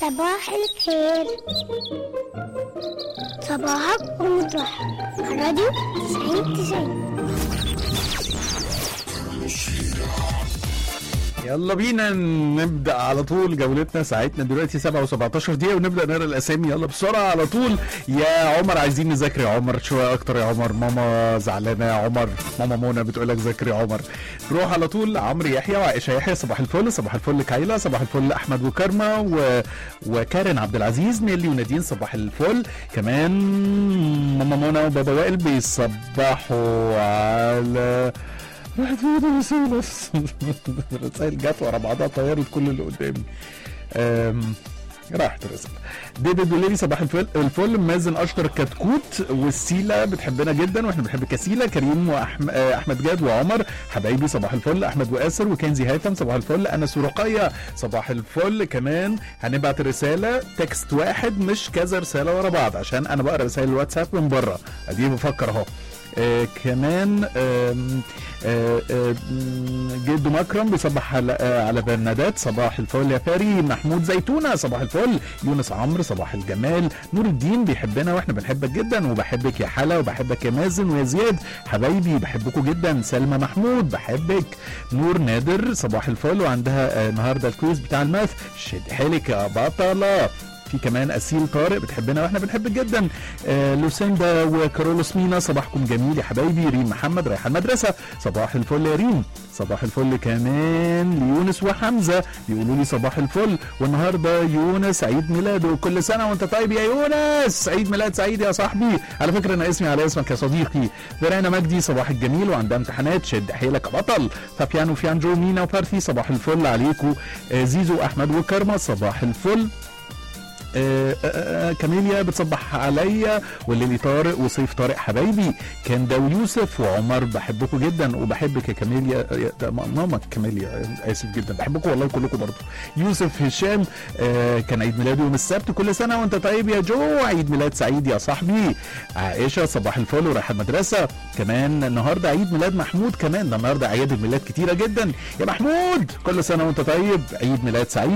صباح الخير صباحك ومطرح على راديو 90 90 يلا بينا نبدا على طول جولتنا ساعتنا دلوقتي 7 و17 دقيقه ونبدا نقرا الاسامي يلا بسرعه على طول يا عمر عايزين نذاكر يا عمر شويه اكتر يا عمر ماما زعلانه يا عمر ماما منى بتقول لك ذاكر يا عمر نروح على طول عمرو يحيى وعائشه يحيى صباح الفل صباح الفل كايلا صباح الفل احمد وكرمه و... وكارن عبد العزيز نيلي ونادين صباح الفل كمان ماما منى وبابا وائل بيصبحوا على واحد فينا رسالة الرسائل جت ورا بعضها طيرت كل اللي قدامي أم، راحت الرسالة ديدي دوليري صباح الفل الفل مازن اشطر كتكوت والسيلة بتحبنا جدا واحنا بنحب كسيلة كريم واحمد جاد وعمر حبايبي صباح الفل احمد واسر وكنزي هيثم صباح الفل انا سرقية صباح الفل كمان هنبعت رسالة تكست واحد مش كذا رسالة ورا بعض عشان انا بقرا رسائل الواتساب من بره ادي بفكر اهو آه كمان آم، آه آه مم، جدو مكرم بيصبح على, آه على برنادات صباح الفل يا فاري محمود زيتونه صباح الفل يونس عمرو صباح الجمال نور الدين بيحبنا واحنا بنحبك جدا وبحبك يا حلا وبحبك يا مازن ويا زياد حبايبي بحبكم جدا سلمى محمود بحبك نور نادر صباح الفل وعندها آه النهارده الكويز بتاع الماث شد حيلك يا بطله في كمان اسيل طارق بتحبنا واحنا بنحبك جدا آه لوسيندا وكارولوس مينا صباحكم جميل يا حبايبي ريم محمد رايحه المدرسه صباح الفل يا ريم صباح الفل كمان ليونس وحمزه بيقولوا لي صباح الفل والنهارده يونس عيد ميلاده كل سنه وانت طيب يا يونس عيد ميلاد سعيد يا صاحبي على فكره انا اسمي على اسمك يا صديقي فيرانا مجدي صباح الجميل وعندها امتحانات شد حيلك يا بطل فابيانو فيانجو مينا وفارثي صباح الفل عليكم آه زيزو احمد وكرمه صباح الفل آه، آه، آه، كاميليا بتصبح عليا والليلي طارق وسيف طارق حبايبي كان ده ويوسف وعمر بحبكم جدا وبحبك يا كاميليا آه، ده ماما كاميليا آه، اسف جدا بحبكم والله كلكم برضه يوسف هشام آه، كان عيد ميلاده يوم السبت كل سنه وانت طيب يا جو عيد ميلاد سعيد يا صاحبي عائشه صباح الفل ورايحه المدرسه كمان النهارده عيد ميلاد محمود كمان ده النهارده اعياد الميلاد كتيره جدا يا محمود كل سنه وانت طيب عيد ميلاد سعيد